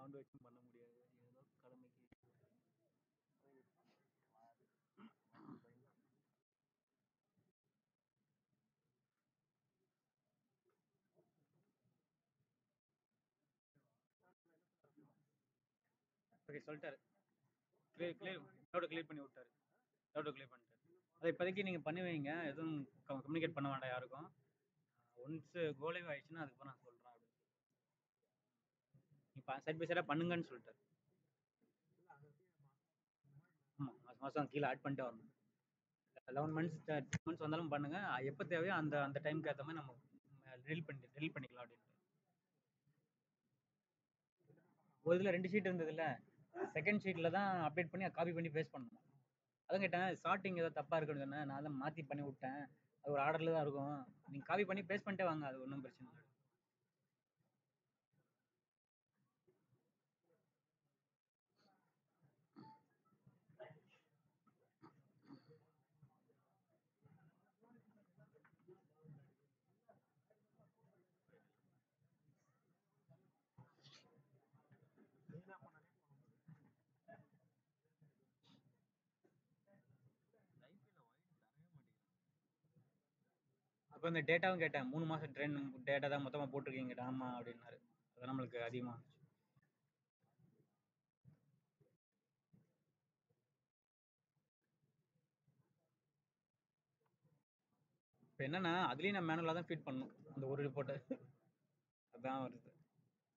sound வச்சும் பண்ண முடியாது ஏதோ கடமைக்கு ஓகே சொல்லிட்டாரு கிளியர் கிளியர் டவுட்டை கிளியர் பண்ணி விட்டாரு டவுட்டை கிளியர் பண்ணிட்டாரு அதை இப்போதைக்கு நீங்கள் பண்ணி வைங்க எதுவும் கம்யூனிகேட் பண்ண வேண்டாம் யாருக்கும் ஒன்ஸ் கோலைவ் ஆயிடுச்சுன்னா அதுக்கப்புறம் நான் சொல்கிறேன் அப்படின்னு இப்போ சைட் பை சைடாக பண்ணுங்கன்னு சொல்லிட்டாரு ஆமாம் மாதம் மாதம் கீழே ஆட் பண்ணிட்டே வரணும் லெவன் மந்த்ஸ் டூ மந்த்ஸ் வந்தாலும் பண்ணுங்க எப்போ தேவையோ அந்த அந்த டைம்க்கு ஏற்ற மாதிரி நம்ம ரில் பண்ணி ரில் பண்ணிக்கலாம் அப்படின்ட்டு ஒரு இதில் ரெண்டு ஷீட் இருந்ததுல்ல செகண்ட் ஷீட்டில் தான் அப்டேட் பண்ணி காப்பி பண்ணி பேஸ்ட் பண்ணணும் அதான் கேட்டேன் ஷார்ட்டிங் ஏதோ தப்பாக இருக்குன்னு சொன்னேன் நான் தான் மாற்றி பண்ணி விட்டேன் அது ஒரு ஆர்டரில் தான் இருக்கும் நீங்கள் காப்பி பண்ணி பேஸ்ட் பண்ணிட்டே வாங்க அது ஒன்றும் பிரச்சனை இல்லை அப்போ இந்த டேட்டாவும் கேட்டேன் மூணு மாதம் ட்ரெயின் டேட்டா தான் மொத்தமாக போட்டிருக்கீங்க ஆமாம் அப்படின்னாரு அது நம்மளுக்கு அதிகமாக இருந்துச்சு இப்போ என்னன்னா அதுலேயும் நான் மேனுவலாக தான் ஃபீட் பண்ணணும் அந்த ஒரு ரிப்போர்ட்டை அதான் வருது